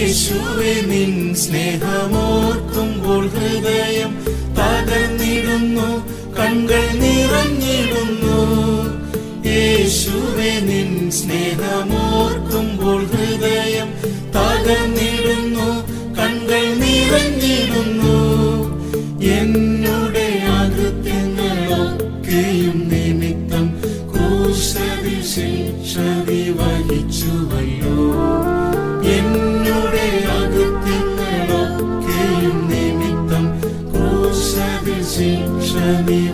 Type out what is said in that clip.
യേശുവെ നിൻ സ്നേഹമോർക്കുമ്പോൾ ഹൃദയം തകർന്നിടുന്നു കൺകൾ നിറഞ്ഞിടുന്നു യേശുവെ നിൻ സ്നേഹമോർക്കുമ്പോൾ ഹൃദയം തകർന്നിടുന്നു കൺകൾ നിറഞ്ഞിടുന്നു എന്നുടെ അകൃത്യങ്ങളൊക്കെയും നിമിത്തം ക്രൂശതി ശിക്ഷതി വഹിച്ചുവല്ലോ എന്നുടെ അകൃത്യങ്ങളൊക്കെയും നിമിത്തം ക്രൂശതി ശിക്ഷതി